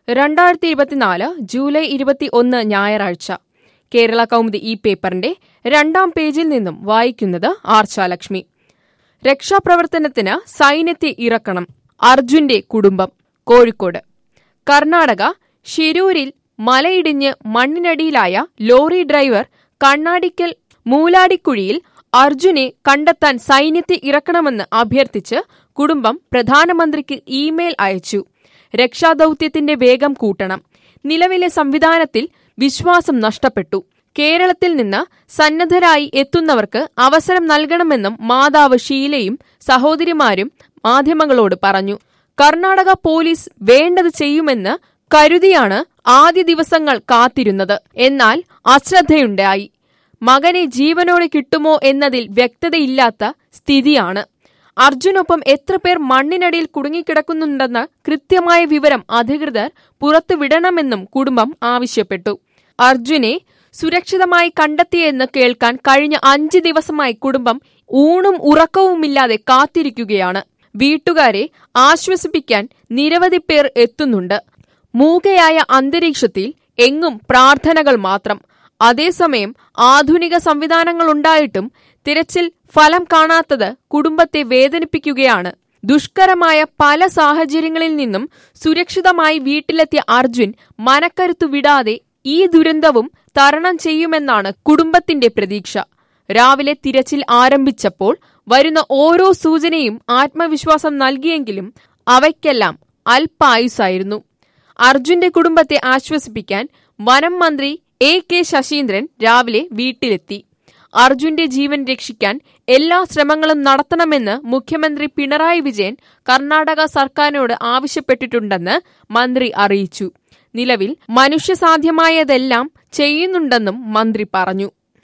രണ്ടായിരത്തി ഇരുപത്തിനാല് ജൂലൈ ഇരുപത്തി ഒന്ന് ഞായറാഴ്ച കേരള കൗമുദി ഈ പേപ്പറിന്റെ രണ്ടാം പേജിൽ നിന്നും വായിക്കുന്നത് ആർച്ചാലക്ഷ്മി രക്ഷാപ്രവർത്തനത്തിന് സൈന്യത്തെ ഇറക്കണം അർജുന്റെ കുടുംബം കോഴിക്കോട് കർണാടക ഷിരൂരിൽ മലയിടിഞ്ഞ് മണ്ണിനടിയിലായ ലോറി ഡ്രൈവർ കണ്ണാടിക്കൽ മൂലാടിക്കുഴിയിൽ അർജുനെ കണ്ടെത്താൻ സൈന്യത്തെ ഇറക്കണമെന്ന് അഭ്യർത്ഥിച്ച് കുടുംബം പ്രധാനമന്ത്രിക്ക് ഇമെയിൽ അയച്ചു രക്ഷാദൌത്യത്തിന്റെ വേഗം കൂട്ടണം നിലവിലെ സംവിധാനത്തിൽ വിശ്വാസം നഷ്ടപ്പെട്ടു കേരളത്തിൽ നിന്ന് സന്നദ്ധരായി എത്തുന്നവർക്ക് അവസരം നൽകണമെന്നും മാതാവ് ഷീലയും സഹോദരിമാരും മാധ്യമങ്ങളോട് പറഞ്ഞു കർണാടക പോലീസ് വേണ്ടത് ചെയ്യുമെന്ന് കരുതിയാണ് ആദ്യ ദിവസങ്ങൾ കാത്തിരുന്നത് എന്നാൽ അശ്രദ്ധയുണ്ടായി മകനെ ജീവനോടെ കിട്ടുമോ എന്നതിൽ വ്യക്തതയില്ലാത്ത സ്ഥിതിയാണ് അർജുനൊപ്പം എത്ര പേർ മണ്ണിനടിയിൽ കുടുങ്ങിക്കിടക്കുന്നുണ്ടെന്ന കൃത്യമായ വിവരം അധികൃതർ പുറത്തുവിടണമെന്നും കുടുംബം ആവശ്യപ്പെട്ടു അർജുനെ സുരക്ഷിതമായി കണ്ടെത്തിയെന്ന് കേൾക്കാൻ കഴിഞ്ഞ അഞ്ച് ദിവസമായി കുടുംബം ഊണും ഉറക്കവുമില്ലാതെ കാത്തിരിക്കുകയാണ് വീട്ടുകാരെ ആശ്വസിപ്പിക്കാൻ നിരവധി പേർ എത്തുന്നുണ്ട് മൂകയായ അന്തരീക്ഷത്തിൽ എങ്ങും പ്രാർത്ഥനകൾ മാത്രം അതേസമയം ആധുനിക സംവിധാനങ്ങളുണ്ടായിട്ടും തിരച്ചിൽ ഫലം കാണാത്തത് കുടുംബത്തെ വേദനിപ്പിക്കുകയാണ് ദുഷ്കരമായ പല സാഹചര്യങ്ങളിൽ നിന്നും സുരക്ഷിതമായി വീട്ടിലെത്തിയ അർജുൻ മനക്കരുത്തു വിടാതെ ഈ ദുരന്തവും തരണം ചെയ്യുമെന്നാണ് കുടുംബത്തിന്റെ പ്രതീക്ഷ രാവിലെ തിരച്ചിൽ ആരംഭിച്ചപ്പോൾ വരുന്ന ഓരോ സൂചനയും ആത്മവിശ്വാസം നൽകിയെങ്കിലും അവയ്ക്കെല്ലാം അല്പായുസായിരുന്നു അർജുന്റെ കുടുംബത്തെ ആശ്വസിപ്പിക്കാൻ വനം മന്ത്രി എ കെ ശശീന്ദ്രൻ രാവിലെ വീട്ടിലെത്തി അർജുന്റെ ജീവൻ രക്ഷിക്കാൻ എല്ലാ ശ്രമങ്ങളും നടത്തണമെന്ന് മുഖ്യമന്ത്രി പിണറായി വിജയൻ കർണാടക സർക്കാരിനോട് ആവശ്യപ്പെട്ടിട്ടുണ്ടെന്ന് മന്ത്രി അറിയിച്ചു നിലവിൽ മനുഷ്യസാധ്യമായതെല്ലാം ചെയ്യുന്നുണ്ടെന്നും മന്ത്രി പറഞ്ഞു